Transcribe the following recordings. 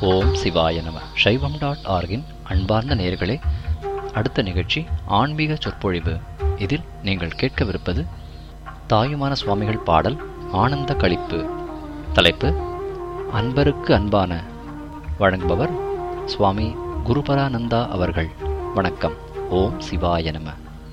ஓம் சிவாய நம சைவம் டாட் ஆர்கின் அன்பார்ந்த நேயர்களே அடுத்த நிகழ்ச்சி ஆன்மீக சொற்பொழிவு இதில் நீங்கள் கேட்கவிருப்பது தாயுமான சுவாமிகள் பாடல் ஆனந்த களிப்பு தலைப்பு அன்பருக்கு அன்பான வழங்குபவர் சுவாமி குருபரானந்தா அவர்கள் வணக்கம் ஓம் சிவாய நம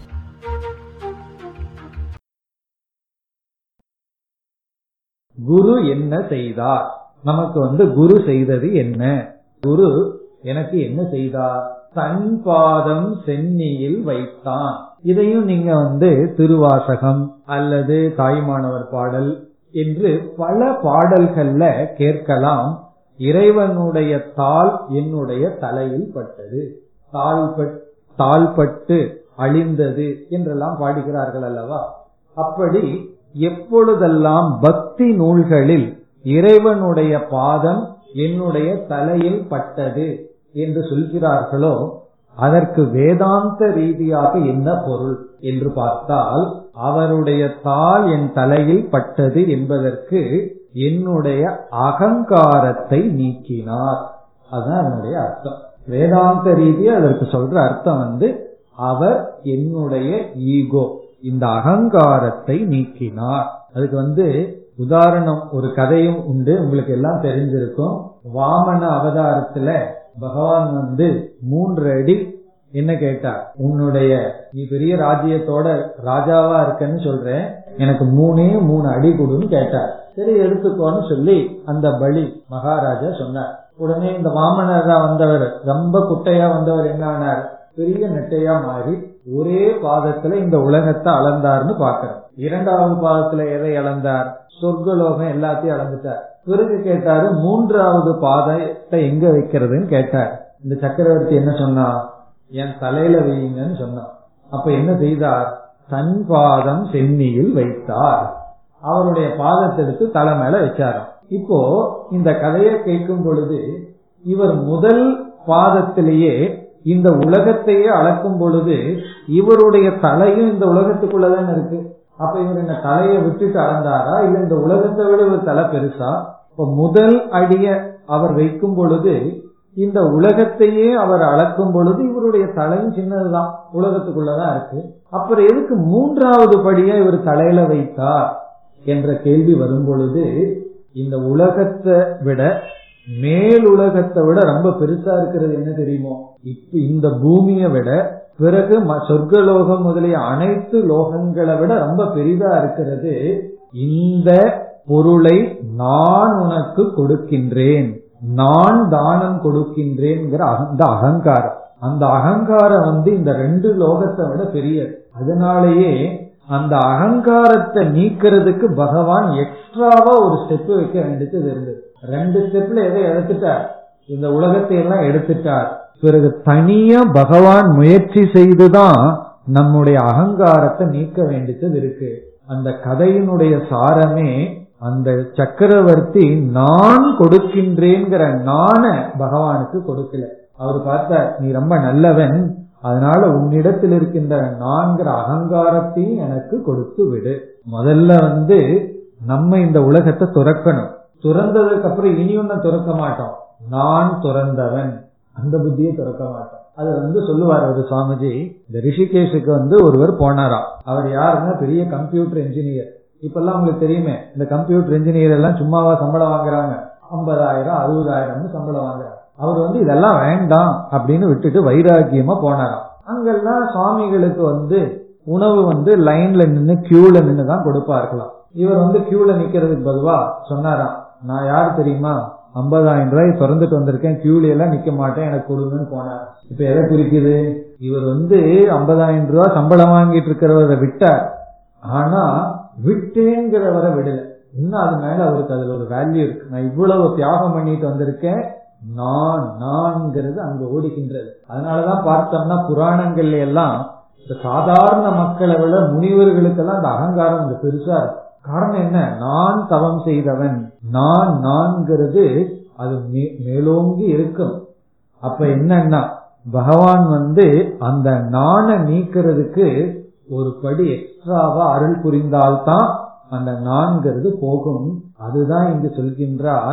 குரு என்ன செய்தார் நமக்கு வந்து குரு செய்தது என்ன குரு எனக்கு என்ன செய்தார் தன் பாதம் சென்னியில் வைத்தான் இதையும் நீங்க வந்து திருவாசகம் அல்லது தாய்மானவர் பாடல் என்று பல பாடல்கள்ல கேட்கலாம் இறைவனுடைய தாள் என்னுடைய தலையில் பட்டது தாழ்பட் தாழ்பட்டு அழிந்தது என்றெல்லாம் பாடுகிறார்கள் அல்லவா அப்படி எப்பொழுதெல்லாம் பக்தி நூல்களில் இறைவனுடைய பாதம் என்னுடைய தலையில் பட்டது என்று சொல்கிறார்களோ அதற்கு வேதாந்த ரீதியாக என்ன பொருள் என்று பார்த்தால் அவருடைய தாள் என் தலையில் பட்டது என்பதற்கு என்னுடைய அகங்காரத்தை நீக்கினார் அதுதான் என்னுடைய அர்த்தம் வேதாந்த ரீதியா அதற்கு சொல்ற அர்த்தம் வந்து அவர் என்னுடைய ஈகோ இந்த அகங்காரத்தை நீக்கினார் அதுக்கு வந்து உதாரணம் ஒரு கதையும் உண்டு உங்களுக்கு எல்லாம் தெரிஞ்சிருக்கும் வாமன அவதாரத்துல பகவான் வந்து மூன்று அடி என்ன கேட்டார் உன்னுடைய நீ பெரிய ராஜ்யத்தோட ராஜாவா இருக்கன்னு சொல்றேன் எனக்கு மூணே மூணு அடி கொடுன்னு கேட்டார் சரி எடுத்துக்கோன்னு சொல்லி அந்த பலி மகாராஜா சொன்னார் உடனே இந்த வாமனரா வந்தவர் ரொம்ப குட்டையா வந்தவர் என்ன ஆனார் பெரிய நெட்டையா மாறி ஒரே பாதத்துல இந்த உலகத்தை அளந்தார்னு பாக்கிறோம் இரண்டாவது பாதத்துல எதை அளந்தார் சொர்க்கலோகம் எல்லாத்தையும் அளந்துட்டார் பிறகு கேட்டாரு மூன்றாவது பாதத்தை எங்க வைக்கிறதுன்னு கேட்டார் இந்த சக்கரவர்த்தி என்ன சொன்னா என் தலையில வையுங்கன்னு சொன்னான் அப்ப என்ன செய்தார் தன் பாதம் சென்னியில் வைத்தார் அவருடைய பாதத்தை எடுத்து தலை மேல வச்சாராம் இப்போ இந்த கதையை கேட்கும் பொழுது இவர் முதல் பாதத்திலேயே இந்த உலகத்தையே அளக்கும் பொழுது இவருடைய தலையும் இந்த உலகத்துக்குள்ளதான் இருக்கு அப்ப இவர் இந்த தலையை விட்டுட்டு அளந்தாரா இல்ல இந்த உலகத்தை விட ஒரு தலை பெருசா இப்ப முதல் அடிய அவர் வைக்கும் பொழுது இந்த உலகத்தையே அவர் அளக்கும் பொழுது இவருடைய தலையும் சின்னதுதான் உலகத்துக்குள்ளதான் இருக்கு அப்புறம் எதுக்கு மூன்றாவது படியா இவர் தலையில வைத்தார் என்ற கேள்வி வரும் பொழுது இந்த உலகத்தை விட மேல் உலகத்தை விட ரொம்ப பெருசா இருக்கிறது என்ன தெரியுமோ இப்ப இந்த பூமியை விட பிறகு சொர்க்கலோகம் முதலிய அனைத்து லோகங்களை விட ரொம்ப பெரிதா இருக்கிறது இந்த பொருளை நான் உனக்கு கொடுக்கின்றேன் நான் தானம் கொடுக்கின்றேன்ங்கிற அந்த அகங்காரம் அந்த அகங்காரம் வந்து இந்த ரெண்டு லோகத்தை விட பெரியது அதனாலேயே அந்த அகங்காரத்தை நீக்கிறதுக்கு பகவான் எக்ஸ்ட்ராவா ஒரு ஸ்டெப் வைக்க வேண்டியது இருந்தது ரெண்டு ஸ்டெப்ல எதை எடுத்துட்டார் இந்த உலகத்தை எல்லாம் எடுத்துட்டார் பிறகு தனியா பகவான் முயற்சி செய்துதான் நம்முடைய அகங்காரத்தை நீக்க வேண்டியது இருக்கு அந்த கதையினுடைய சாரமே அந்த சக்கரவர்த்தி நான் கொடுக்கின்றேங்கிற நான பகவானுக்கு கொடுக்கல அவர் பார்த்தார் நீ ரொம்ப நல்லவன் அதனால உன்னிடத்தில் இருக்கின்ற நான்கிற அகங்காரத்தையும் எனக்கு கொடுத்து விடு முதல்ல வந்து நம்ம இந்த உலகத்தை துறக்கணும் துறந்ததுக்கு அப்புறம் இனி ஒன்னும் துறக்க மாட்டோம் நான் துறந்தவன் அந்த புத்தியை துறக்க மாட்டோம் அது வந்து சொல்லுவார் ஒரு சுவாமிஜி இந்த ரிஷிகேஷுக்கு வந்து ஒருவர் போனாராம் அவர் யாருன்னா பெரிய கம்ப்யூட்டர் இன்ஜினியர் இப்பெல்லாம் உங்களுக்கு தெரியுமே இந்த கம்ப்யூட்டர் இன்ஜினியர் எல்லாம் சும்மாவா சம்பளம் வாங்குறாங்க ஐம்பதாயிரம் அறுபதாயிரம்னு சம்பளம் வாங்குறாங்க அவர் வந்து இதெல்லாம் வேண்டாம் அப்படின்னு விட்டுட்டு வைராக்கியமா போனாராம் அங்கெல்லாம் சுவாமிகளுக்கு வந்து உணவு வந்து லைன்ல நின்று கியூல நின்று தான் கொடுப்பார்களாம் இவர் வந்து கியூல நிக்கிறதுக்கு பதுவா சொன்னாராம் நான் யாரு தெரியுமா ஐம்பதாயிரம் ரூபாய் திறந்துட்டு வந்திருக்கேன் கியூல எல்லாம் நிக்க மாட்டேன் எனக்கு கொடுங்கன்னு போனார் இப்ப எதை குறிக்குது இவர் வந்து ஐம்பதாயிரம் ரூபாய் சம்பளம் வாங்கிட்டு இருக்கிறவரை விட்டார் ஆனா விட்டேங்கிறவரை விடல இன்னும் அது மேல அவருக்கு அதுல ஒரு வேல்யூ இருக்கு நான் இவ்வளவு தியாகம் பண்ணிட்டு வந்திருக்கேன் நான் நான்கிறது அங்க ஓடுகின்றது அதனாலதான் பார்த்தோம்னா புராணங்கள்ல எல்லாம் இந்த சாதாரண மக்களை விட முனிவர்களுக்கெல்லாம் அந்த அகங்காரம் இந்த பெருசா இருக்கு காரணம் என்ன நான் தவம் செய்தவன் நான் நான்கிறது அது மேலோங்கி இருக்கும் அப்ப என்னன்னா பகவான் வந்து அந்த நாண நீக்கிறதுக்கு ஒரு படி எக்ஸ்ட்ராவா அருள் புரிந்தால்தான் அந்த நான்கிறது போகும் அதுதான் இங்கு சொல்கின்றார்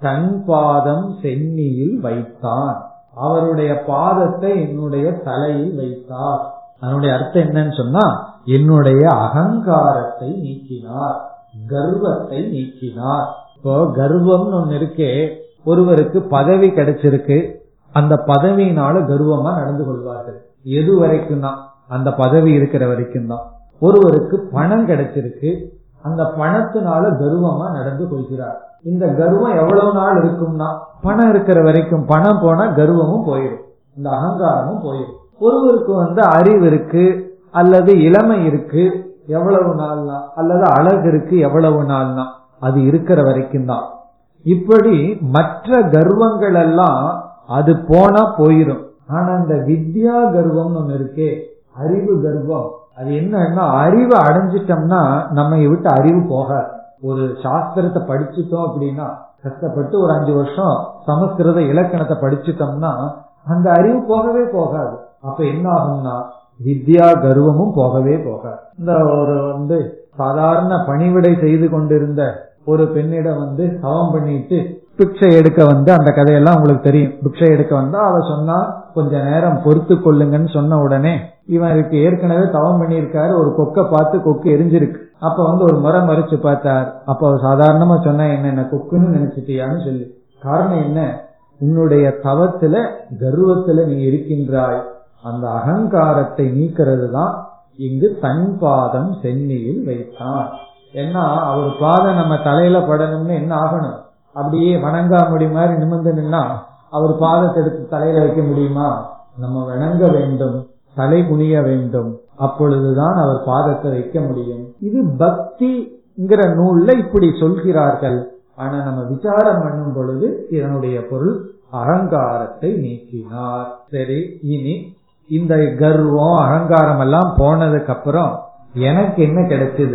தன் பாதம் சென்னியில் வைத்தான் அவருடைய பாதத்தை என்னுடைய தலையில் வைத்தார் அதனுடைய அர்த்தம் என்னன்னு சொன்னா என்னுடைய அகங்காரத்தை நீக்கினார் கர்வத்தை நீக்கினார் இப்போ கர்வம்னு ஒண்ணு இருக்கே ஒருவருக்கு பதவி கிடைச்சிருக்கு அந்த பதவியினால கர்வமா நடந்து கொள்வார்கள் எது வரைக்கும் தான் அந்த பதவி இருக்கிற வரைக்கும் தான் ஒருவருக்கு பணம் கிடைச்சிருக்கு அந்த பணத்தினால கர்வமா நடந்து கொள்கிறார் இந்த கர்வம் எவ்வளவு நாள் இருக்கும்னா பணம் இருக்கிற வரைக்கும் பணம் போனா கர்வமும் போயிடும் இந்த அகங்காரமும் போயிடும் ஒருவருக்கு வந்து அறிவு இருக்கு அல்லது இளமை இருக்கு எவ்வளவு நாள்னா அல்லது அழகு இருக்கு எவ்வளவு நாள்னா அது இருக்கிற வரைக்கும் தான் இப்படி மற்ற கர்வங்கள் எல்லாம் அது போனா போயிடும் ஆனா இந்த வித்யா கர்வம்னு ஒண்ணு இருக்கே அறிவு கர்வம் அது என்னன்னா அறிவு அடைஞ்சிட்டோம்னா நம்ம விட்டு அறிவு போகாது ஒரு சாஸ்திரத்தை படிச்சுட்டோம் அப்படின்னா கஷ்டப்பட்டு ஒரு அஞ்சு வருஷம் சமஸ்கிருத இலக்கணத்தை படிச்சுட்டோம்னா அந்த அறிவு போகவே போகாது அப்ப என்ன ஆகும்னா வித்யா கர்வமும் போகவே போகாது இந்த ஒரு வந்து சாதாரண பணிவிடை செய்து கொண்டிருந்த ஒரு பெண்ணிடம் வந்து தவம் பண்ணிட்டு பிக்ஷை எடுக்க வந்து அந்த கதையெல்லாம் உங்களுக்கு தெரியும் பிக்ஷை எடுக்க வந்தா அவ சொன்னா கொஞ்ச நேரம் பொறுத்து கொள்ளுங்கன்னு சொன்ன உடனே இவருக்கு ஏற்கனவே தவம் பண்ணியிருக்காரு ஒரு கொக்கை பார்த்து கொக்கு எரிஞ்சிருக்கு அப்ப வந்து ஒரு முறை மறிச்சு பார்த்தார் அப்ப அவர் சாதாரணமா சொன்ன என்ன என்ன கொக்குன்னு நினைச்சிட்டியான்னு சொல்லி காரணம் என்ன உன்னுடைய தவத்துல கர்வத்துல நீ இருக்கின்றாய் அந்த அகங்காரத்தை நீக்கிறது தான் இங்கு தன் பாதம் சென்னியில் வைத்தான் ஏன்னா அவர் பாதம் நம்ம தலையில படணும்னு என்ன ஆகணும் அப்படியே வணங்காமுடி மாதிரி நிமிர்ந்து நின்னா அவர் பாதத்தை எடுத்து தலையில வைக்க முடியுமா நம்ம வணங்க வேண்டும் தலை குனிய வேண்டும் அப்பொழுதுதான் அவர் பாதத்தை வைக்க முடியும் இது பக்திங்கிற நூல்ல இப்படி சொல்கிறார்கள் ஆனா நம்ம விசாரம் பண்ணும் பொழுது இதனுடைய பொருள் அகங்காரத்தை நீக்கினார் சரி இனி இந்த கர்வம் அகங்காரம் எல்லாம் போனதுக்கு அப்புறம் எனக்கு என்ன கிடைச்சது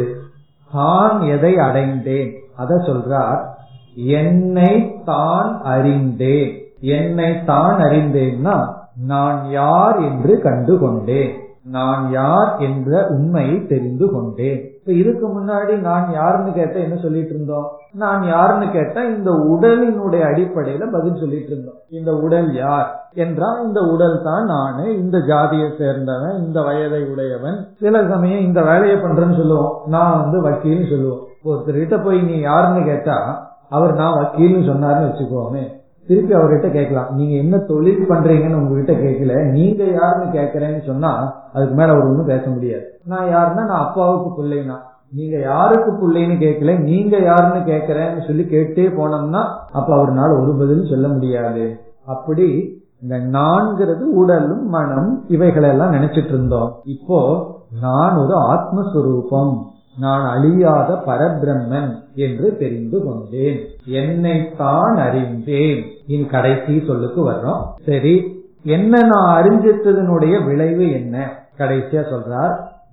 தான் எதை அடைந்தேன் அத சொல்றார் என்னை தான் அறிந்தேன் என்னை தான் அறிந்தேன்னா நான் யார் என்று கண்டு கொண்டேன் நான் யார் என்ற உண்மையை தெரிந்து கொண்டேன் இப்ப இதுக்கு முன்னாடி நான் யாருன்னு கேட்ட என்ன சொல்லிட்டு இருந்தோம் நான் யாருன்னு கேட்டா இந்த உடலினுடைய அடிப்படையில பதில் சொல்லிட்டு இருந்தோம் இந்த உடல் யார் என்றால் இந்த உடல் தான் நானு இந்த ஜாதியை சேர்ந்தவன் இந்த வயதை உடையவன் சில சமயம் இந்த வேலையை பண்றேன்னு சொல்லுவோம் நான் வந்து வக்கீல்னு சொல்லுவோம் ஒருத்தர்கிட்ட போய் நீ யாருன்னு கேட்டா அவர் நான் வக்கீல்னு சொன்னாருன்னு வச்சுக்கோமே திருப்பி அவர்கிட்ட கேட்கலாம் நீங்க என்ன தொழில் பண்றீங்கன்னு உங்ககிட்ட கேட்கல நீங்க யாருன்னு கேட்கறேன்னு சொன்னா அதுக்கு மேல அவர் ஒண்ணும் பேச முடியாது நான் யாருன்னா நான் அப்பாவுக்கு பிள்ளைனா நீங்க யாருக்கு பிள்ளைன்னு கேட்கல நீங்க யாருன்னு கேட்கறேன்னு சொல்லி கேட்டே போனோம்னா அப்ப அவர்னால ஒரு பதில் சொல்ல முடியாது அப்படி இந்த நான்கிறது உடலும் மனம் இவைகளெல்லாம் நினைச்சிட்டு இருந்தோம் இப்போ நான் ஒரு ஆத்மஸ்வரூபம் நான் அழியாத பரபிரம்மன் என்று தெரிந்து கொண்டேன் என்னைத்தான் அறிந்தேன் இனி கடைசி சொல்லுக்கு வர்றோம் சரி என்ன நான் அறிஞ்சிட்டதனுடைய விளைவு என்ன கடைசியா சொல்றார்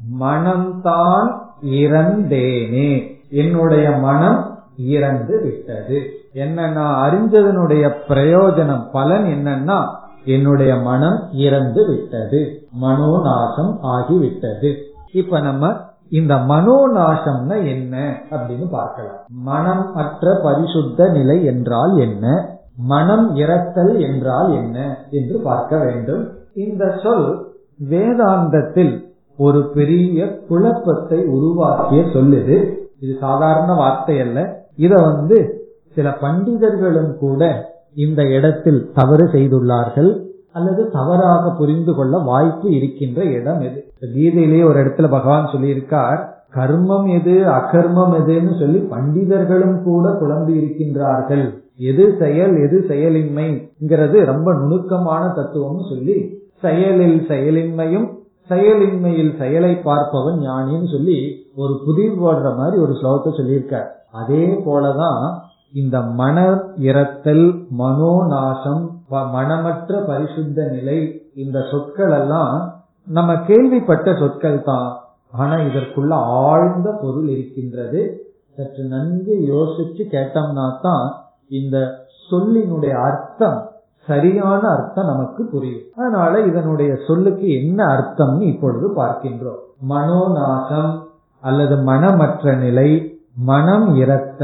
மனம்தான் இறந்தேனே என்னுடைய மனம் இறந்து விட்டது என்ன நான் அறிஞ்சதனுடைய பிரயோஜனம் பலன் என்னன்னா என்னுடைய மனம் இறந்து விட்டது மனோநாசம் ஆகிவிட்டது இப்ப நம்ம இந்த மனோநாசம்னா என்ன அப்படின்னு பார்க்கலாம் மனம் அற்ற பரிசுத்த நிலை என்றால் என்ன மனம் இறத்தல் என்றால் என்ன என்று பார்க்க வேண்டும் இந்த சொல் வேதாந்தத்தில் ஒரு பெரிய குழப்பத்தை உருவாக்கிய சொல்லுது இது சாதாரண வார்த்தை அல்ல இத வந்து சில பண்டிதர்களும் கூட இந்த இடத்தில் தவறு செய்துள்ளார்கள் அல்லது தவறாக புரிந்து கொள்ள வாய்ப்பு இருக்கின்ற இடம் எது கீதையிலேயே ஒரு இடத்துல பகவான் சொல்லியிருக்கார் கர்மம் எது அகர்மம் எதுன்னு சொல்லி பண்டிதர்களும் கூட குழம்பி இருக்கின்றார்கள் எது செயல் எது செயலின்மைங்கிறது ரொம்ப நுணுக்கமான தத்துவம்னு சொல்லி செயலில் செயலின்மையும் செயலின்மையில் செயலை பார்ப்பவன் ஞானின்னு சொல்லி ஒரு புதிர் போடுற மாதிரி ஒரு ஸ்லோகத்தை சொல்லியிருக்கார் அதே போலதான் இந்த மன இறத்தல் மனோநாசம் மனமற்ற பரிசுத்த நிலை இந்த சொற்கள் எல்லாம் நம்ம கேள்விப்பட்ட சொற்கள் தான் ஆனா இதற்குள்ள ஆழ்ந்த பொருள் இருக்கின்றது சற்று நன்கு யோசிச்சு கேட்டோம்னா தான் இந்த சொல்லினுடைய அர்த்தம் சரியான அர்த்தம் நமக்கு புரியும் அதனால இதனுடைய சொல்லுக்கு என்ன அர்த்தம்னு இப்பொழுது பார்க்கின்றோம் மனோநாசம் அல்லது மனமற்ற நிலை மனம் இறத்தல்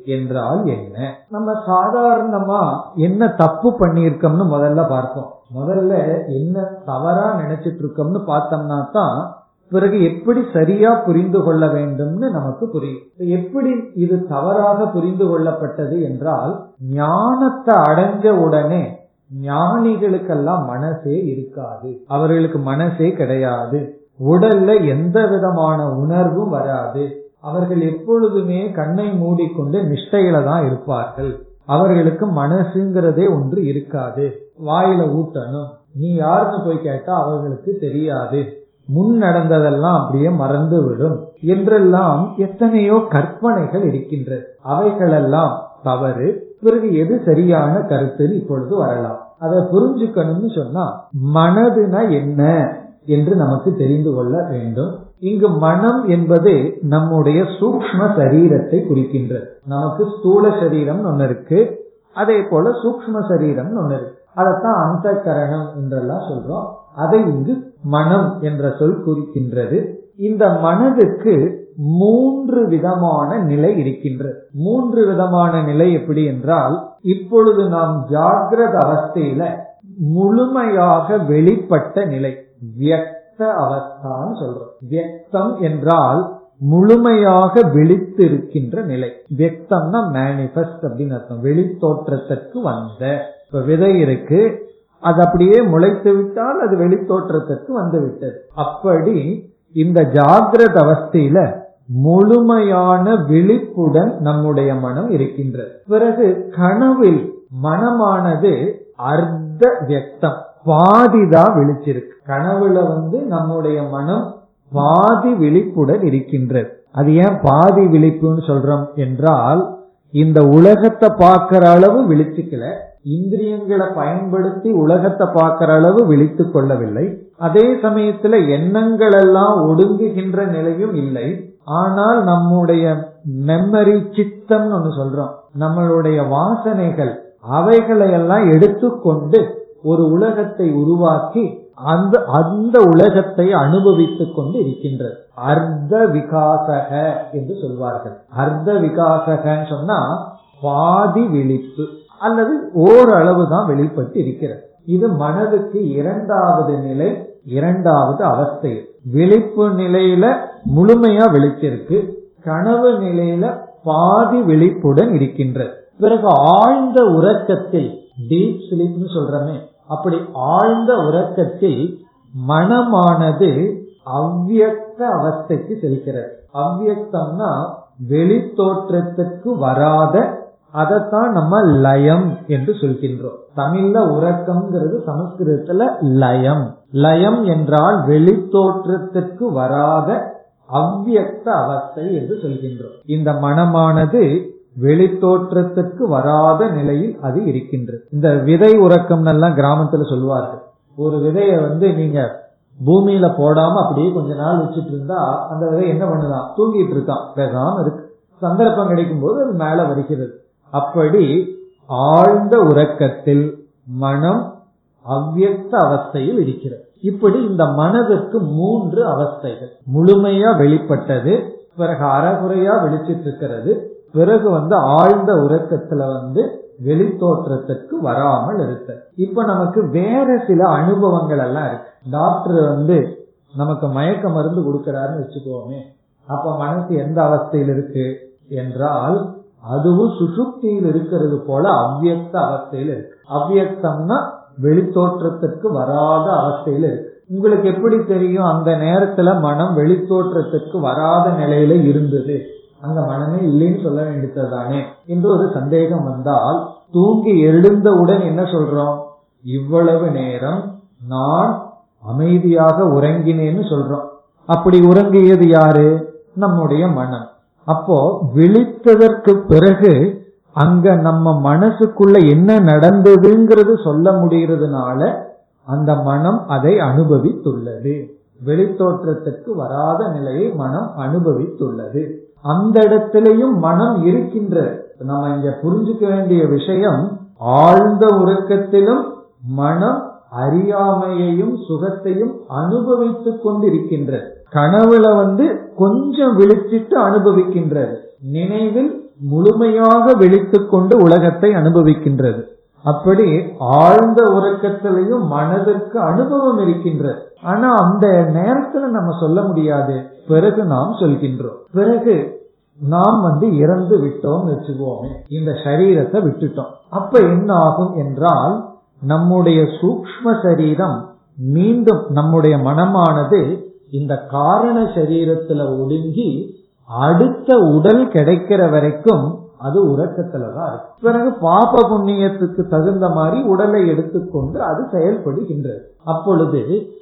என்றால் என்ன நம்ம சாதாரணமா என்ன தப்பு பண்ணியிருக்கோம்னு முதல்ல பார்ப்போம் முதல்ல என்ன தவறா நினைச்சிட்டு இருக்கோம்னு பார்த்தோம்னா தான் பிறகு எப்படி சரியா புரிந்து கொள்ள வேண்டும்னு நமக்கு புரியும் எப்படி இது தவறாக புரிந்து கொள்ளப்பட்டது என்றால் ஞானத்தை அடைஞ்ச உடனே ஞானிகளுக்கெல்லாம் மனசே இருக்காது அவர்களுக்கு மனசே கிடையாது உடல்ல எந்த விதமான உணர்வும் வராது அவர்கள் எப்பொழுதுமே கண்ணை மூடிக்கொண்டு நிஷ்டையில தான் இருப்பார்கள் அவர்களுக்கு மனசுங்கிறதே ஒன்று இருக்காது வாயில ஊட்டணும் நீ யாருன்னு போய் கேட்டா அவர்களுக்கு தெரியாது முன் நடந்ததெல்லாம் அப்படியே மறந்து விடும் என்றெல்லாம் எத்தனையோ கற்பனைகள் இருக்கின்றது அவைகளெல்லாம் தவறு பிறகு எது சரியான கருத்துன்னு இப்பொழுது வரலாம் அதை புரிஞ்சுக்கணும்னு சொன்னா மனதுனா என்ன என்று நமக்கு தெரிந்து கொள்ள வேண்டும் இங்கு மனம் என்பது நம்முடைய சூக்ம சரீரத்தை குறிக்கின்றது நமக்கு ஸ்தூல சரீரம் ஒன்னு இருக்கு அதே போல சூக்ம சரீரம் ஒன்னு இருக்கு அதைத்தான் அந்த கரணம் என்றெல்லாம் சொல்றோம் அதை இங்கு மனம் என்ற சொல் குறிக்கின்றது இந்த மனதுக்கு மூன்று விதமான நிலை இருக்கின்றது மூன்று விதமான நிலை எப்படி என்றால் இப்பொழுது நாம் ஜாகிரத அவஸ்தையில முழுமையாக வெளிப்பட்ட நிலை வியக்த அவஸ்தான்னு சொல்றோம் வியக்தம் என்றால் முழுமையாக விழித்திருக்கின்ற நிலை வியக்தம்னா மேனிபெஸ்ட் அப்படின்னு அர்த்தம் வெளி தோற்றத்திற்கு வந்த இப்ப விதை இருக்கு அது அப்படியே முளைத்து விட்டால் அது வெளி தோற்றத்திற்கு வந்து விட்டது அப்படி இந்த ஜாகிரத அவஸ்தையில முழுமையான விழிப்புடன் நம்முடைய மனம் இருக்கின்றது பிறகு கனவில் மனமானது அர்த்த வியக்தம் பாதிதான் விழிச்சிருக்கு கனவுல வந்து நம்முடைய மனம் பாதி விழிப்புடன் இருக்கின்றது அது ஏன் பாதி விழிப்புன்னு சொல்றோம் என்றால் இந்த உலகத்தை பார்க்கிற அளவு விழிச்சுக்கல இந்திரியங்களை பயன்படுத்தி உலகத்தை பார்க்கிற அளவு விழித்து கொள்ளவில்லை அதே சமயத்துல எண்ணங்கள் எல்லாம் ஒடுங்குகின்ற நிலையும் இல்லை ஆனால் நம்முடைய மெமரி சித்தம்னு ஒண்ணு சொல்றோம் நம்மளுடைய வாசனைகள் அவைகளை எல்லாம் எடுத்துக்கொண்டு ஒரு உலகத்தை உருவாக்கி அந்த அந்த உலகத்தை அனுபவித்துக் கொண்டு இருக்கின்றது அர்த்த விகாசக என்று சொல்வார்கள் அர்த்த விகாசகன்னு சொன்னா பாதி விழிப்பு அல்லது ஓரளவு தான் வெளிப்பட்டு இருக்கிறது இது மனதுக்கு இரண்டாவது நிலை இரண்டாவது அவஸ்தை விழிப்பு நிலையில முழுமையா விழிச்சிருக்கு கனவு நிலையில பாதி விழிப்புடன் இருக்கின்றது பிறகு ஆழ்ந்த உறக்கத்தில் டீப் ஸ்லீப்னு சொல்றமே அப்படி ஆழ்ந்த உறக்கத்தில் மனமானது அவ்வியக்த அவஸ்தைக்கு செல்கிறது அவ்வியக்தம்னா வெளி தோற்றத்துக்கு வராத அதைத்தான் நம்ம லயம் என்று சொல்கின்றோம் தமிழ்ல உறக்கம்ங்கிறது சமஸ்கிருதத்துல லயம் லயம் என்றால் வெளி தோற்றத்திற்கு வராத அவ்வியக்த அவஸ்தை என்று சொல்கின்றோம் இந்த மனமானது வெளி தோற்றத்திற்கு வராத நிலையில் அது இருக்கின்றது இந்த விதை உறக்கம் எல்லாம் கிராமத்துல சொல்லுவார்கள் ஒரு விதைய வந்து நீங்க பூமியில போடாம அப்படியே கொஞ்ச நாள் வச்சுட்டு இருந்தா அந்த விதை என்ன பண்ணுதான் தூங்கிட்டு இருக்கான் பேசாம இருக்கு சந்தர்ப்பம் கிடைக்கும் போது அது மேல வருகிறது அப்படி ஆழ்ந்த உறக்கத்தில் மனம் அவ்வியக்த அவஸ்தையில் இருக்கிறது இப்படி இந்த மனதிற்கு மூன்று அவஸ்தைகள் முழுமையா வெளிப்பட்டது பிறகு அறகுறையா வெளிச்சிட்டு இருக்கிறது பிறகு வந்து ஆழ்ந்த உறக்கத்துல வந்து வெளி தோற்றத்திற்கு வராமல் இருக்க இப்ப நமக்கு வேற சில அனுபவங்கள் எல்லாம் இருக்கு டாக்டர் வந்து நமக்கு மயக்க மருந்து கொடுக்கிறாருன்னு வச்சுக்கோமே அப்ப மனசு எந்த அவஸ்தையில் இருக்கு என்றால் அதுவும் சுசுப்தியில் இருக்கிறது போல அவ்வியக்த அவஸ்தையில் இருக்கு அவ்வியக்தம்னா வெளித்தோற்றத்திற்கு வராத அவஸ்தையில இருக்கு உங்களுக்கு எப்படி தெரியும் அந்த நேரத்துல மனம் வெளித்தோற்றத்திற்கு வராத நிலையில இருந்தது அங்க மனமே இல்லைன்னு சொல்ல வேண்டியதுதானே என்று ஒரு சந்தேகம் வந்தால் தூங்கி எழுந்தவுடன் என்ன சொல்றோம் இவ்வளவு நேரம் நான் அமைதியாக உறங்கினேன்னு சொல்றோம் அப்படி உறங்கியது யாரு நம்முடைய மனம் அப்போ விழித்ததற்கு பிறகு அங்க நம்ம மனசுக்குள்ள என்ன நடந்ததுங்கிறது சொல்ல முடிகிறதுனால அந்த மனம் அதை அனுபவித்துள்ளது வெளித்தோற்றத்துக்கு வராத நிலையை மனம் அனுபவித்துள்ளது அந்த இடத்திலையும் மனம் இருக்கின்ற நம்ம இங்க புரிஞ்சுக்க வேண்டிய விஷயம் ஆழ்ந்த உறக்கத்திலும் மனம் அறியாமையையும் சுகத்தையும் அனுபவித்துக் கொண்டிருக்கின்ற கனவுல வந்து கொஞ்சம் விழிச்சிட்டு அனுபவிக்கின்றது நினைவில் முழுமையாக விழித்துக் கொண்டு உலகத்தை அனுபவிக்கின்றது அப்படி ஆழ்ந்த உறக்கத்திலையும் மனதிற்கு அனுபவம் இருக்கின்றது ஆனா அந்த நேரத்துல நம்ம சொல்ல முடியாது பிறகு நாம் சொல்கின்றோம் பிறகு நாம் வந்து இறந்து விட்டோம் வச்சுக்குவோமே இந்த சரீரத்தை விட்டுட்டோம் அப்ப என்ன ஆகும் என்றால் நம்முடைய சூக்ம சரீரம் மீண்டும் நம்முடைய மனமானது இந்த காரண சரீரத்துல ஒடுங்கி அடுத்த உடல் கிடைக்கிற வரைக்கும் அது உறக்கத்துலதான் இருக்கு பிறகு பாப புண்ணியத்துக்கு தகுந்த மாதிரி உடலை எடுத்துக்கொண்டு அது செயல்படுகின்றது அப்பொழுது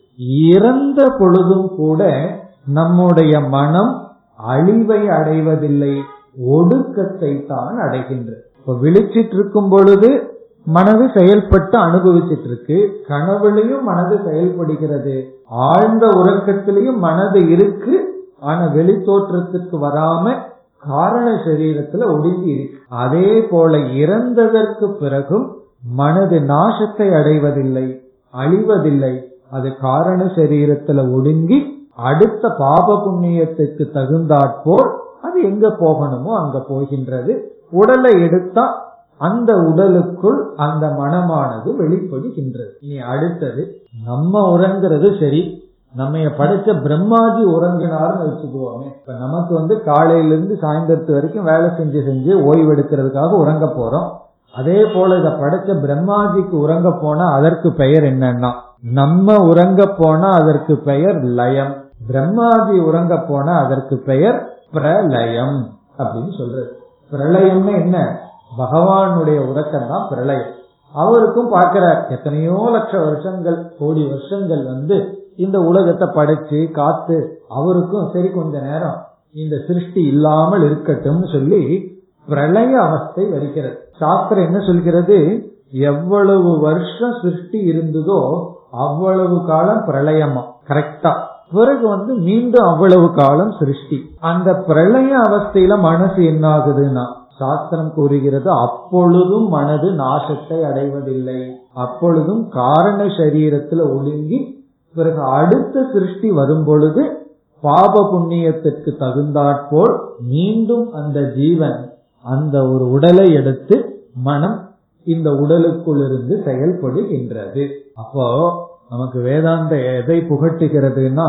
இறந்த பொழுதும் கூட நம்முடைய மனம் அழிவை அடைவதில்லை ஒடுக்கத்தை தான் அடைகின்றது இப்ப விழிச்சிட்டு இருக்கும் பொழுது மனது செயல்பட்டு அனுபவிச்சிட்டு இருக்கு கனவுலையும் மனது செயல்படுகிறது ஆழ்ந்த உறக்கத்திலையும் மனது இருக்கு ஆனா வெளி தோற்றத்துக்கு வராம காரண சரீரத்துல ஒடுங்கி இருக்கு அதே போல இறந்ததற்கு பிறகும் மனது நாசத்தை அடைவதில்லை அழிவதில்லை அது காரண சரீரத்துல ஒடுங்கி அடுத்த பாப புண்ணியத்துக்கு தகுந்தாற்போல் அது எங்க போகணுமோ அங்க போகின்றது உடலை எடுத்தா அந்த உடலுக்குள் அந்த மனமானது வெளிப்படுகின்றது இனி அடுத்தது நம்ம உறங்குறது சரி நம்ம படைச்ச பிரம்மாஜி உறங்கினார்னு வச்சுக்குவோமே இப்ப நமக்கு வந்து காலையில இருந்து சாயந்தரத்து வரைக்கும் வேலை செஞ்சு செஞ்சு ஓய்வு எடுக்கிறதுக்காக உறங்க போறோம் அதே போல இத படைச்ச பிரம்மாஜிக்கு உறங்க போனா அதற்கு பெயர் என்னன்னா நம்ம உறங்க போனா அதற்கு பெயர் லயம் பிரம்மாஜி உறங்க போனா அதற்கு பெயர் பிரலயம் அப்படின்னு சொல்றது பிரளயம்னு என்ன பகவானுடைய உறக்கம் தான் பிரளயம் அவருக்கும் பார்க்கிறார் எத்தனையோ லட்ச வருஷங்கள் கோடி வருஷங்கள் வந்து இந்த உலகத்தை படைச்சு காத்து அவருக்கும் சரி கொஞ்ச நேரம் இந்த சிருஷ்டி இல்லாமல் இருக்கட்டும்னு சொல்லி பிரளய அவஸ்தை வருகிறது சாஸ்திரம் என்ன சொல்கிறது எவ்வளவு வருஷம் சிருஷ்டி இருந்ததோ அவ்வளவு காலம் பிரளயமா கரெக்டா பிறகு வந்து மீண்டும் அவ்வளவு காலம் சிருஷ்டி அந்த பிரளய அவஸ்தையில மனசு என்ன ஆகுதுன்னா சாஸ்திரம் கூறுகிறது அப்பொழுதும் மனது நாசத்தை அடைவதில்லை அப்பொழுதும் காரண சரீரத்துல ஒடுங்கி பிறகு அடுத்த சிருஷ்டி வரும் பொழுது பாப புண்ணியத்திற்கு தகுந்தாற்போல் மீண்டும் அந்த ஜீவன் அந்த ஒரு உடலை எடுத்து மனம் இந்த உடலுக்குள் இருந்து செயல்படுகின்றது அப்போ நமக்கு வேதாந்த எதை புகட்டுகிறதுனா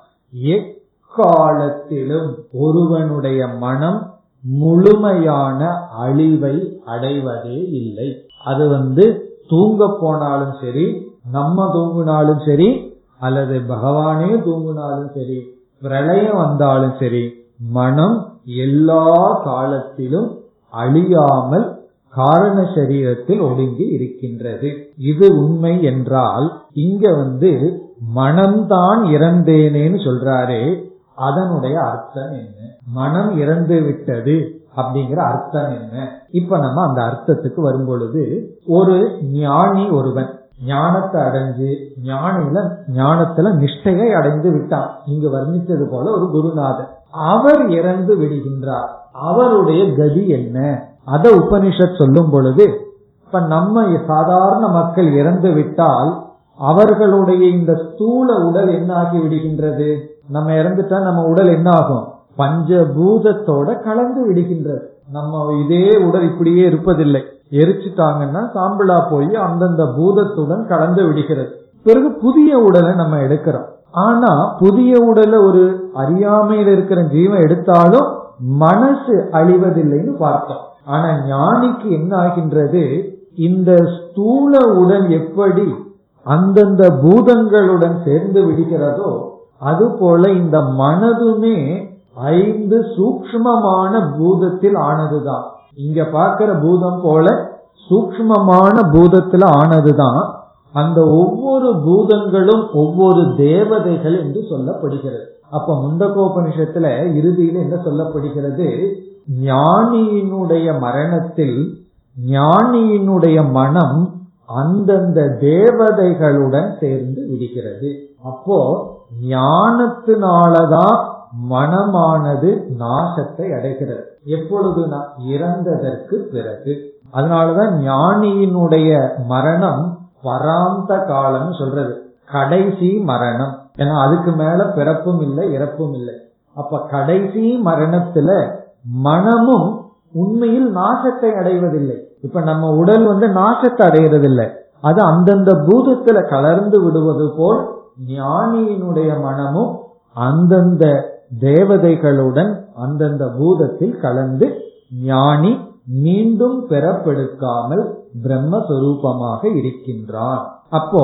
எக்காலத்திலும் ஒருவனுடைய மனம் முழுமையான அழிவை அடைவதே இல்லை அது வந்து தூங்க போனாலும் சரி நம்ம தூங்கினாலும் சரி அல்லது பகவானே தூங்கினாலும் சரி பிரளயம் வந்தாலும் சரி மனம் எல்லா காலத்திலும் அழியாமல் காரண சரீரத்தில் ஒடுங்கி இருக்கின்றது இது உண்மை என்றால் இங்க வந்து மனம்தான் இறந்தேனேன்னு சொல்றாரே அதனுடைய அர்த்தம் என்ன மனம் இறந்து விட்டது அப்படிங்கிற அர்த்தம் என்ன இப்ப நம்ம அந்த அர்த்தத்துக்கு வரும் பொழுது ஒரு ஞானி ஒருவன் ஞானத்தை அடைஞ்சு ஞானில ஞானத்துல நிஷ்டையை அடைந்து விட்டான் இங்கு வர்ணித்தது போல ஒரு குருநாதர் அவர் இறந்து விடுகின்றார் அவருடைய கதி என்ன அத உபனிஷத் சொல்லும் பொழுது இப்ப நம்ம சாதாரண மக்கள் இறந்து விட்டால் அவர்களுடைய இந்த ஸ்தூல உடல் என்ன ஆகி விடுகின்றது நம்ம இறந்துட்டா நம்ம உடல் என்ன ஆகும் பஞ்சபூதத்தோட கலந்து விடுகின்றது நம்ம இதே உடல் இப்படியே இருப்பதில்லை எரிச்சுட்டாங்கன்னா சாம்பிளா போய் அந்தந்த பூதத்துடன் கலந்து விடுகிறது பிறகு புதிய உடலை நம்ம எடுக்கிறோம் ஆனா புதிய உடலை ஒரு அறியாமையில் இருக்கிற ஜீவன் எடுத்தாலும் மனசு அழிவதில்லைன்னு பார்த்தோம் ஆனா ஞானிக்கு என்ன ஆகின்றது இந்த ஸ்தூல உடல் எப்படி அந்தந்த பூதங்களுடன் சேர்ந்து விடுகிறதோ அது போல இந்த மனதுமே ஐந்து சூக்மமான பூதத்தில் ஆனதுதான் இங்க பார்க்கிற பூதம் போல சூக்மமான பூதத்துல ஆனதுதான் அந்த ஒவ்வொரு பூதங்களும் ஒவ்வொரு தேவதைகள் என்று சொல்லப்படுகிறது அப்ப முண்டகோபனிஷத்துல இறுதியில் என்ன சொல்லப்படுகிறது ஞானியினுடைய மரணத்தில் ஞானியினுடைய மனம் அந்தந்த தேவதைகளுடன் சேர்ந்து விடுகிறது அப்போ ஞானத்தினாலதான் மனமானது நாசத்தை அடைகிறது எப்பொழுதுனா இறந்ததற்கு பிறகு அதனாலதான் ஞானியினுடைய மரணம் பராந்த காலம் சொல்றது கடைசி மரணம் ஏன்னா அதுக்கு மேல பிறப்பும் இல்லை இறப்பும் இல்லை அப்ப கடைசி மரணத்துல மனமும் உண்மையில் நாசத்தை அடைவதில்லை இப்ப நம்ம உடல் வந்து நாசத்தை அடைகிறதில்லை அது அந்தந்த பூதத்துல கலர்ந்து விடுவது போல் ஞானியினுடைய மனமும் அந்தந்த தேவதைகளுடன் அந்தந்த பூதத்தில் கலந்து ஞானி மீண்டும் பெறப்பெடுக்காமல் பிரம்மஸ்வரூபமாக இருக்கின்றான் அப்போ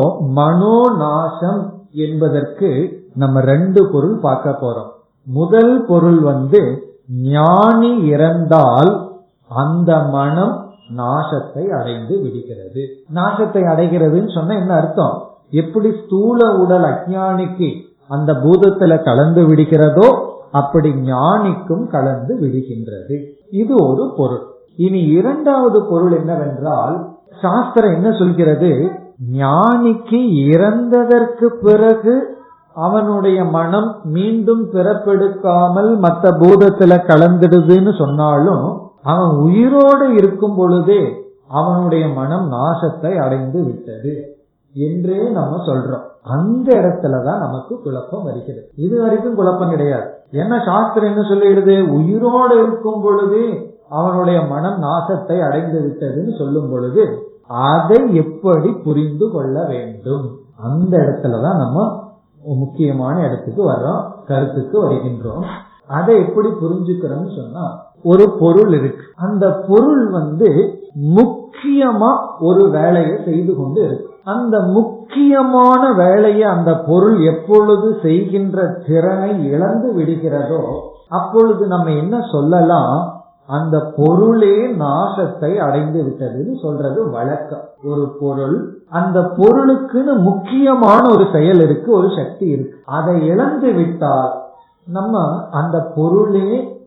மனோநாசம் என்பதற்கு நம்ம ரெண்டு பொருள் பார்க்க போறோம் முதல் பொருள் வந்து ஞானி இறந்தால் அந்த மனம் நாசத்தை அடைந்து விடுகிறது நாசத்தை அடைகிறதுன்னு சொன்னா என்ன அர்த்தம் எப்படி ஸ்தூல உடல் அஜானிக்கு அந்த பூதத்துல கலந்து விடுகிறதோ அப்படி ஞானிக்கும் கலந்து விடுகின்றது இது ஒரு பொருள் இனி இரண்டாவது பொருள் என்னவென்றால் சாஸ்திரம் என்ன சொல்கிறது ஞானிக்கு இறந்ததற்கு பிறகு அவனுடைய மனம் மீண்டும் பிறப்பெடுக்காமல் மற்ற பூதத்துல கலந்துடுதுன்னு சொன்னாலும் அவன் உயிரோடு இருக்கும் பொழுதே அவனுடைய மனம் நாசத்தை அடைந்து விட்டது என்றே நம்ம சொல்றோம் அந்த இடத்துலதான் நமக்கு குழப்பம் வருகிறது இது வரைக்கும் குழப்பம் கிடையாது என்ன சாஸ்திரம் என்ன சொல்லிடுது உயிரோடு இருக்கும் பொழுது அவனுடைய மனம் நாசத்தை அடைந்து விட்டதுன்னு சொல்லும் பொழுது அதை எப்படி புரிந்து கொள்ள வேண்டும் அந்த இடத்துலதான் நம்ம முக்கியமான இடத்துக்கு வர்றோம் கருத்துக்கு வருகின்றோம் அதை எப்படி புரிஞ்சுக்கிறோம்னு சொன்னா ஒரு பொருள் இருக்கு அந்த பொருள் வந்து முக்கியமா ஒரு வேலையை செய்து கொண்டு இருக்கு அந்த முக்கியமான வேலையை அந்த பொருள் எப்பொழுது செய்கின்ற திறனை இழந்து விடுகிறதோ அப்பொழுது நம்ம என்ன சொல்லலாம் அந்த பொருளே நாசத்தை அடைந்து விட்டதுன்னு சொல்றது வழக்கம் ஒரு பொருள் அந்த பொருளுக்குன்னு முக்கியமான ஒரு செயல் இருக்கு ஒரு சக்தி இருக்கு அதை இழந்து விட்டால் நம்ம அந்த பொருளே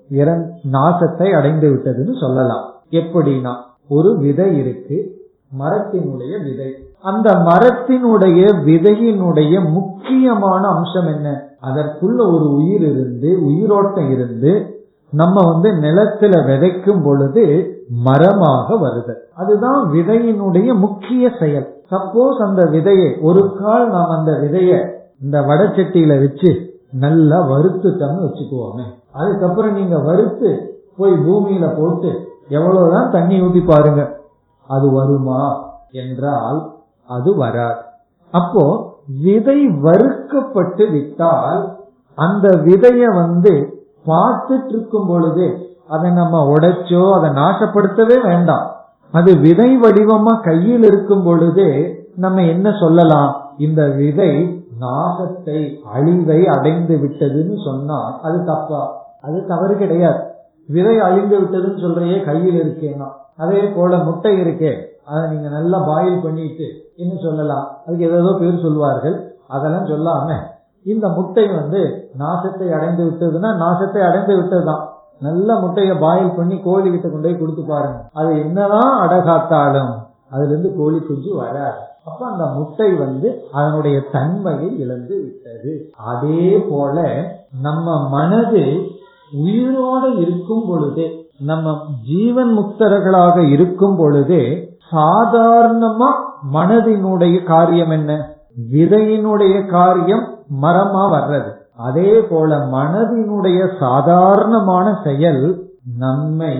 நாசத்தை அடைந்து விட்டதுன்னு சொல்லலாம் எப்படின்னா ஒரு விதை இருக்கு மரத்தினுடைய விதை அந்த மரத்தினுடைய விதையினுடைய முக்கியமான அம்சம் என்ன அதற்குள்ள ஒரு உயிர் இருந்து உயிரோட்டம் இருந்து நம்ம வந்து நிலத்துல விதைக்கும் பொழுது மரமாக வருது அதுதான் விதையினுடைய முக்கிய செயல் சப்போஸ் அந்த விதையை ஒரு கால் நாம் அந்த விதைய இந்த வடச்சட்டியில வச்சு நல்லா வறுத்துட்டோம்னு வச்சுக்குவோமே அதுக்கப்புறம் நீங்க வறுத்து போய் பூமியில போட்டு எவ்வளவுதான் தண்ணி ஊத்தி பாருங்க அது வருமா என்றால் அது வராது அப்போ விதை வறுக்கப்பட்டு விட்டால் அந்த விதைய வந்து பார்த்துட்டு இருக்கும் பொழுது அதை நம்ம உடைச்சோ அதை நாசப்படுத்தவே வேண்டாம் அது விதை வடிவமா கையில் இருக்கும் பொழுதே நம்ம என்ன சொல்லலாம் இந்த விதை நாசத்தை அழிவை அடைந்து விட்டதுன்னு சொன்னா அது தப்பா அது தவறு கிடையாது விதை அழிந்து விட்டதுன்னு சொல்றையே கையில் இருக்கேன்னா அதே போல முட்டை இருக்கே அதை நீங்க நல்லா பாயில் பண்ணிட்டு என்ன சொல்லலாம் அதுக்கு ஏதோ பேர் சொல்வார்கள் அதெல்லாம் சொல்லாம இந்த முட்டை வந்து நாசத்தை அடைந்து விட்டதுன்னா நாசத்தை அடைந்து விட்டதுதான் நல்ல முட்டையை பாயில் பண்ணி கோழி கிட்ட கொண்டு போய் கொடுத்து பாருங்க அது என்னதான் அடகாத்தாலும் அதுல இருந்து கோழி குஞ்சு வராது அப்ப அந்த முட்டை வந்து அதனுடைய தன்மையை இழந்து விட்டது அதே போல நம்ம மனது உயிரோடு இருக்கும் பொழுதே நம்ம ஜீவன் முக்தர்களாக இருக்கும் பொழுதே சாதாரணமா மனதினுடைய காரியம் என்ன விதையினுடைய காரியம் மரமா வர்றது அதே போல மனதினுடைய சாதாரணமான செயல் நம்மை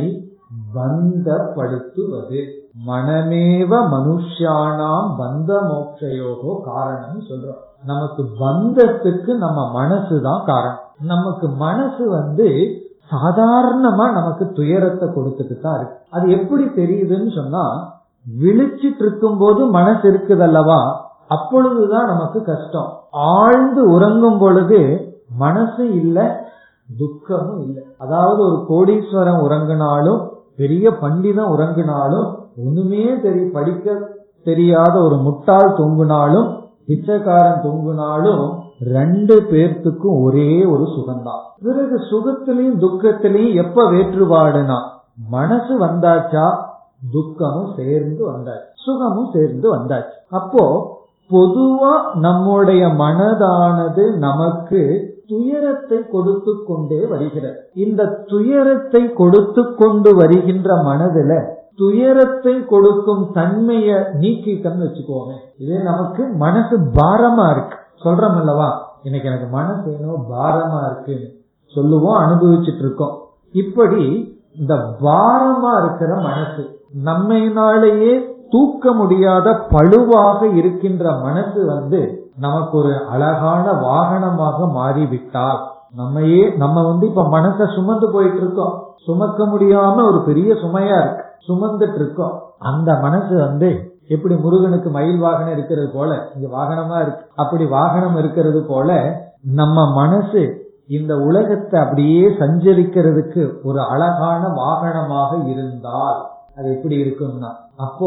பந்தப்படுத்துவது மனமேவ மனுஷானாம் பந்த மோட்சயோகோ காரணம் சொல்றோம் நமக்கு பந்தத்துக்கு நம்ம மனசுதான் காரணம் நமக்கு மனசு வந்து சாதாரணமா நமக்கு துயரத்தை கொடுத்துட்டு தான் இருக்கு அது எப்படி தெரியுதுன்னு சொன்னா விழிச்சிட்டு இருக்கும் போது மனசு இருக்குதல்லவா அப்பொழுதுதான் நமக்கு கஷ்டம் ஆழ்ந்து உறங்கும் பொழுது மனசு இல்ல துக்கமும் இல்லை அதாவது ஒரு கோடீஸ்வரன் உறங்கினாலும் பெரிய பண்டிதன் உறங்கினாலும் ஒண்ணுமே தெரிய படிக்க தெரியாத ஒரு முட்டாள் தொங்குனாலும் பிச்சைக்காரன் தொங்குனாலும் ரெண்டு பேர்த்துக்கும் ஒரே ஒரு சுகம்தான் பிறகு சுகத்திலையும் துக்கத்திலையும் எப்ப வேற்றுபாடுனா மனசு வந்தாச்சா துக்கமும் சேர்ந்து வந்தாச்சு சுகமும் சேர்ந்து வந்தாச்சு அப்போ பொதுவா நம்முடைய மனதானது நமக்கு துயரத்தை கொடுத்து கொண்டே வருகிறது இந்த துயரத்தை கொடுத்து கொண்டு வருகின்ற மனதுல துயரத்தை கொடுக்கும் தன்மைய நீக்கிட்டோம்னு வச்சுக்கோங்க இதே நமக்கு மனசு பாரமா இருக்கு சொல்றோம் அல்லவா இன்னைக்கு எனக்கு மனசு ஏனோ பாரமா இருக்குன்னு சொல்லுவோம் அனுபவிச்சுட்டு இருக்கோம் இப்படி இந்த பாரமா இருக்கிற மனசு நம்மையினாலேயே தூக்க முடியாத பழுவாக இருக்கின்ற மனசு வந்து நமக்கு ஒரு அழகான வாகனமாக மாறிவிட்டால் நம்மையே நம்ம வந்து இப்ப மனசை சுமந்து போயிட்டு இருக்கோம் சுமக்க முடியாம ஒரு பெரிய சுமையா இருக்கு சுமந்துட்டு இருக்கோம் அந்த மனசு வந்து எப்படி முருகனுக்கு மயில் வாகனம் இருக்கிறது போல இங்க வாகனமா இருக்கு அப்படி வாகனம் இருக்கிறது போல நம்ம மனசு இந்த உலகத்தை அப்படியே சஞ்சரிக்கிறதுக்கு ஒரு அழகான வாகனமாக இருந்தால் அது எப்படி இருக்கும்னா அப்போ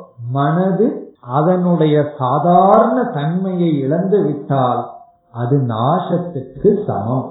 மனது அதனுடைய சாதாரண தன்மையை இழந்து விட்டால் அது நாசத்துக்கு சமம்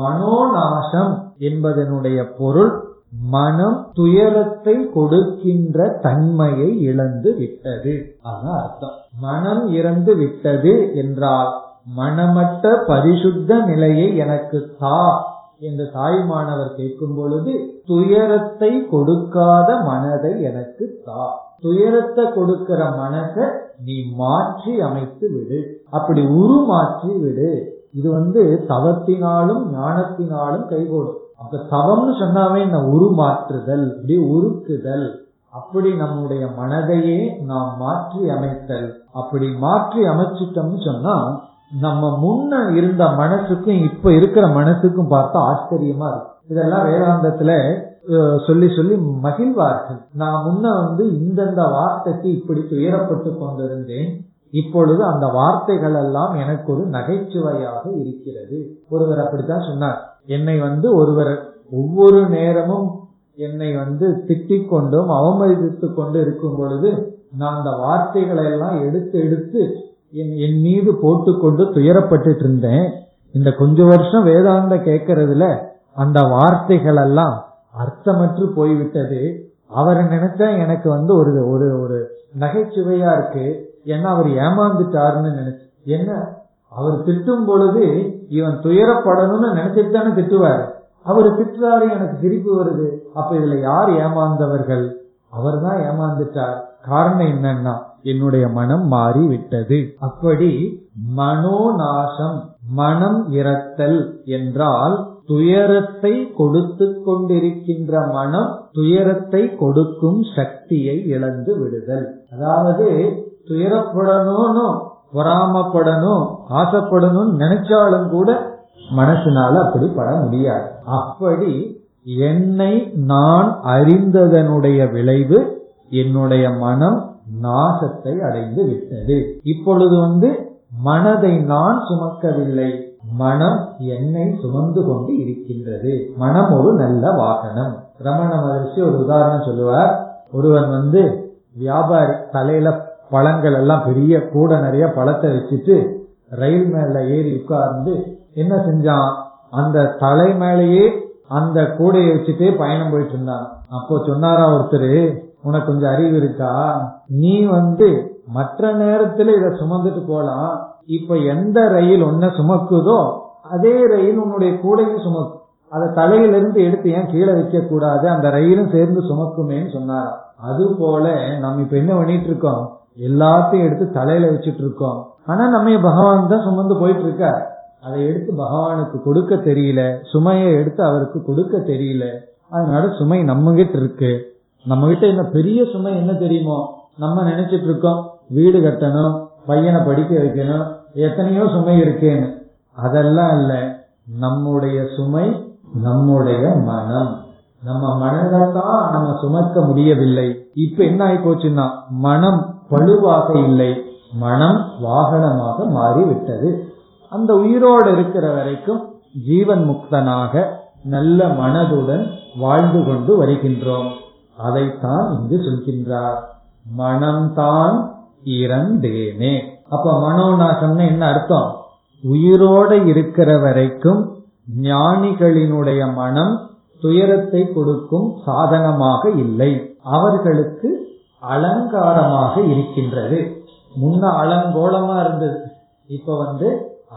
மனோநாசம் என்பதனுடைய பொருள் மனம் துயரத்தை கொடுக்கின்ற தன்மையை இழந்து விட்டது அதான் அர்த்தம் மனம் இறந்து விட்டது என்றால் மனமற்ற பரிசுத்த நிலையை எனக்கு தா என்று தாய்மானவர் கேட்கும் பொழுது துயரத்தை கொடுக்காத மனதை எனக்கு தா துயரத்தை கொடுக்கிற மனசை நீ மாற்றி அமைத்து விடு அப்படி உருமாற்றி விடு இது வந்து தவத்தினாலும் ஞானத்தினாலும் கைகூடும் அப்ப தவம்னு சொன்னாவே இந்த உருமாற்றுதல் இப்படி உருக்குதல் அப்படி நம்முடைய மனதையே நாம் மாற்றி அமைத்தல் அப்படி மாற்றி அமைச்சிட்டோம்னு சொன்னா நம்ம முன்ன இருந்த மனசுக்கும் இப்ப இருக்கிற மனசுக்கும் பார்த்தா ஆச்சரியமா இருக்கு இதெல்லாம் வேதாந்தத்துல சொல்லி சொல்லி மகிழ்வார்கள் நான் முன்ன வந்து இந்தந்த வார்த்தைக்கு இப்படி துயரப்பட்டு கொண்டிருந்தேன் இப்பொழுது அந்த வார்த்தைகள் எல்லாம் எனக்கு ஒரு நகைச்சுவையாக இருக்கிறது ஒருவர் அப்படித்தான் சொன்னார் என்னை வந்து ஒருவர் ஒவ்வொரு நேரமும் என்னை வந்து திட்டிக் கொண்டும் அவமதித்து கொண்டு இருக்கும் பொழுது நான் அந்த வார்த்தைகளை எல்லாம் எடுத்து எடுத்து என் மீது போட்டுக்கொண்டு துயரப்பட்டு இருந்தேன் இந்த கொஞ்ச வருஷம் வேதாந்த கேட்கறதுல அந்த வார்த்தைகள் எல்லாம் அர்த்தமற்று போய்விட்டது அவரை நினைச்சா எனக்கு வந்து ஒரு ஒரு ஒரு நகைச்சுவையா இருக்கு ஏன்னா அவர் ஏமாந்துட்டாருன்னு நினைச்சு என்ன அவர் திட்டும் பொழுது இவன் துயரப்படணும்னு நினைச்சிட்டு தானே திட்டுவார் அவர் திட்டுறாரு எனக்கு சிரிப்பு வருது அப்ப இதுல யார் ஏமாந்தவர்கள் அவர் தான் ஏமாந்துட்டார் காரணம் என்னன்னா என்னுடைய மனம் மாறி விட்டது அப்படி மனோநாசம் மனம் இறத்தல் என்றால் துயரத்தை கொடுத்து கொண்டிருக்கின்ற மனம் துயரத்தை கொடுக்கும் சக்தியை இழந்து விடுதல் அதாவது துயரப்படணும்னு பொறாமப்படணும் ஆசைப்படணும்னு நினைச்சாலும் கூட மனசுனால அப்படி பட முடியாது அப்படி என்னை நான் அறிந்ததனுடைய விளைவு என்னுடைய மனம் நாசத்தை அடைந்து விட்டது இப்பொழுது வந்து மனதை நான் சுமக்கவில்லை மனம் என்னை சுமந்து கொண்டு இருக்கின்றது மனம் ஒரு நல்ல வாகனம் ரமண மகர்ஷி ஒரு உதாரணம் சொல்லுவார் ஒருவன் வந்து வியாபாரி தலையில பழங்கள் எல்லாம் பெரிய கூட நிறைய பழத்தை வச்சுட்டு ரயில் மேல ஏறி உட்கார்ந்து என்ன செஞ்சான் அந்த தலை மேலேயே அந்த கூடையை வச்சுட்டே பயணம் போயிட்டு இருந்தான் அப்போ சொன்னாரா ஒருத்தர் உனக்கு கொஞ்சம் அறிவு இருக்கா நீ வந்து மற்ற நேரத்துல இத சுமந்துட்டு போலாம் இப்ப எந்த ரயில் ஒன்ன சுமக்குதோ அதே ரயில் உன்னுடைய கூடையும் சுமக்கும் அதை தலையிலிருந்து எடுத்து ஏன் கீழே வைக்க கூடாது அந்த ரயிலும் சேர்ந்து சுமக்குமேன்னு சொன்னாராம் அது போல நம்ம இப்ப என்ன பண்ணிட்டு இருக்கோம் எல்லாத்தையும் எடுத்து தலையில வச்சுட்டு இருக்கோம் ஆனா நம்ம பகவான் தான் சுமந்து போயிட்டு இருக்க அதை எடுத்து பகவானுக்கு கொடுக்க தெரியல சுமையை எடுத்து அவருக்கு கொடுக்க தெரியல அதனால சுமை நம்ம கிட்ட இருக்கு நம்ம கிட்ட என்ன பெரிய சுமை என்ன தெரியுமோ நம்ம நினைச்சிட்டு இருக்கோம் வீடு கட்டணும் பையனை படிக்க வைக்கணும் எத்தனையோ சுமை இருக்கேன்னு அதெல்லாம் இல்ல நம்முடைய சுமை நம்முடைய மனம் நம்ம மனதை தான் நம்ம சுமக்க முடியவில்லை இப்ப என்ன ஆகி போச்சுன்னா மனம் பழுவாக இல்லை மனம் வாகனமாக மாறிவிட்டது அந்த உயிரோடு இருக்கிற வரைக்கும் ஜீவன் முக்தனாக நல்ல மனதுடன் வாழ்ந்து கொண்டு வருகின்றோம் அதைத்தான் இங்கு சொல்கின்றார் மனம்தான் இறந்தேனே அப்ப மனோநாசம்னு என்ன அர்த்தம் உயிரோட இருக்கிற வரைக்கும் ஞானிகளினுடைய மனம் துயரத்தை கொடுக்கும் சாதனமாக இல்லை அவர்களுக்கு அலங்காரமாக இருக்கின்றது முன்ன அலங்கோலமா இருந்தது இப்ப வந்து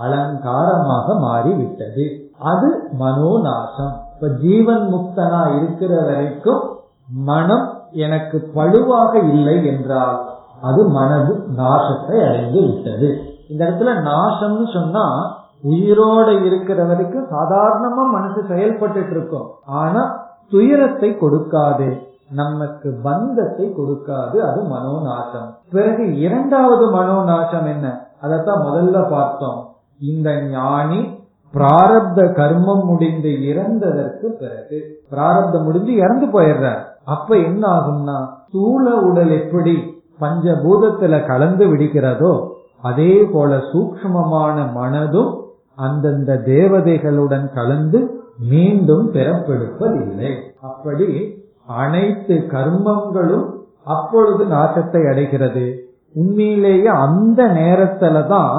அலங்காரமாக மாறிவிட்டது அது மனோநாசம் இப்ப ஜீவன் முக்தனா இருக்கிற வரைக்கும் மனம் எனக்கு பழுவாக இல்லை என்றால் அது மனது நாசத்தை அடைந்து விட்டது இந்த இடத்துல நாசம்னு சொன்னா உயிரோட இருக்கிற வரைக்கும் சாதாரணமா மனசு செயல்பட்டு இருக்கும் ஆனா துயரத்தை கொடுக்காது நமக்கு பந்தத்தை கொடுக்காது அது மனோநாசம் பிறகு இரண்டாவது மனோநாசம் என்ன அதைத்தான் முதல்ல பார்த்தோம் இந்த ஞானி பிராரப்த கர்மம் முடிந்து இறந்ததற்கு பிறகு பிராரப்தம் முடிஞ்சு இறந்து போயிடுறார் அப்ப என்ன ஆகும்னா ஸ்தூல உடல் எப்படி பஞ்சபூதத்துல கலந்து விடுகிறதோ அதே போல சூக்ஷ்மமான மனதும் அந்தந்த தேவதைகளுடன் கலந்து மீண்டும் பிறப்பெடுப்பதில்லை அப்படி அனைத்து கர்மங்களும் அப்பொழுது நாசத்தை அடைகிறது உண்மையிலேயே அந்த நேரத்துல தான்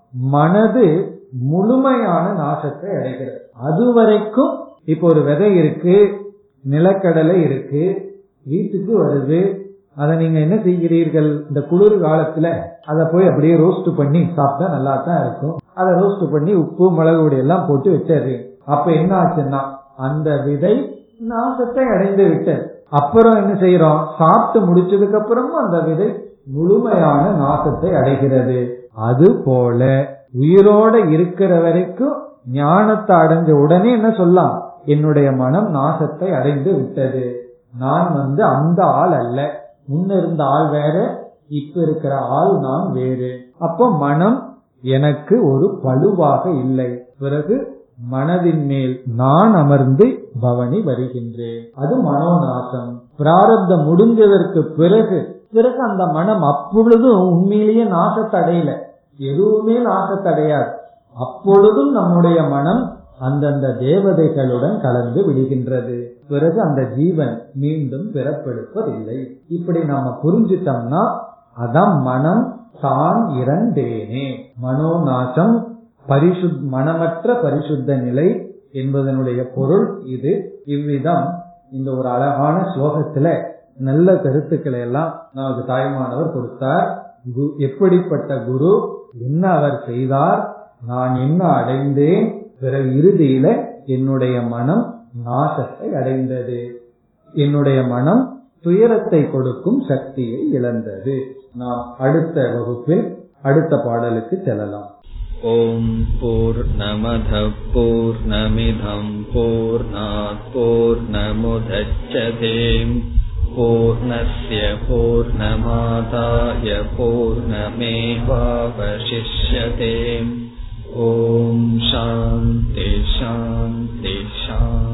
மனது முழுமையான நாசத்தை அடைகிறது அதுவரைக்கும் இப்போ ஒரு விதை இருக்கு நிலக்கடலை இருக்கு வீட்டுக்கு வருது அதை நீங்க என்ன செய்கிறீர்கள் இந்த குளிர் காலத்துல அதை போய் அப்படியே ரோஸ்ட் பண்ணி சாப்பிட்டா நல்லா தான் இருக்கும் அதை ரோஸ்ட் பண்ணி உப்பு மிளகு பொடி எல்லாம் போட்டு வச்சிடுறீங்க அப்ப என்ன ஆச்சுன்னா அந்த விதை நாசத்தை அடைந்து விட்டது அப்புறம் என்ன செய்யறோம் சாப்பிட்டு முடிச்சதுக்கு அப்புறமும் அந்த விதை முழுமையான நாசத்தை அடைகிறது அது போல உயிரோட இருக்கிற வரைக்கும் ஞானத்தை அடைஞ்ச உடனே என்ன சொல்லலாம் என்னுடைய மனம் நாசத்தை அடைந்து விட்டது நான் வந்து அந்த ஆள் அல்ல முன்ன இருந்த ஆள் வேற இப்ப இருக்கிற ஆள் நான் வேறு அப்போ மனம் எனக்கு ஒரு பழுவாக இல்லை பிறகு மனதின் மேல் நான் அமர்ந்து பவனி வருகின்றேன் அது மனோநாசம் பிராரப்தம் முடிஞ்சதற்கு பிறகு பிறகு அந்த மனம் அப்பொழுதும் உண்மையிலேயே நாசத்தடையல எதுவுமே நாசத்தடையாது அப்பொழுதும் நம்முடைய மனம் அந்தந்த தேவதைகளுடன் கலந்து விடுகின்றது பிறகு அந்த ஜீவன் மீண்டும் பிறப்பெடுப்பதில்லை இப்படி நாம புரிஞ்சிட்டோம்னா அதான் மனம் தான் இறந்தேனே மனோநாசம் பரிசுத் மனமற்ற பரிசுத்த நிலை என்பதனுடைய பொருள் இது இவ்விதம் இந்த ஒரு அழகான ஸ்லோகத்துல நல்ல கருத்துக்களை எல்லாம் நமக்கு தாய்மானவர் கொடுத்தார் எப்படிப்பட்ட குரு என்ன அவர் செய்தார் நான் என்ன அடைந்தேன் பிறகு இறுதியில என்னுடைய மனம் நாசத்தை அடைந்தது என்னுடைய மனம் துயரத்தை கொடுக்கும் சக்தியை இழந்தது நாம் அடுத்த வகுப்பில் அடுத்த பாடலுக்கு செல்லலாம் ॐ पूर्णमधः पूर्णमिधम् पूर्णात् पूर्णमुदच्छते पूर्णस्य पूर्णमादाय पूर्णमेवावशिष्यते ॐ शान्ति शान्ति शान्ति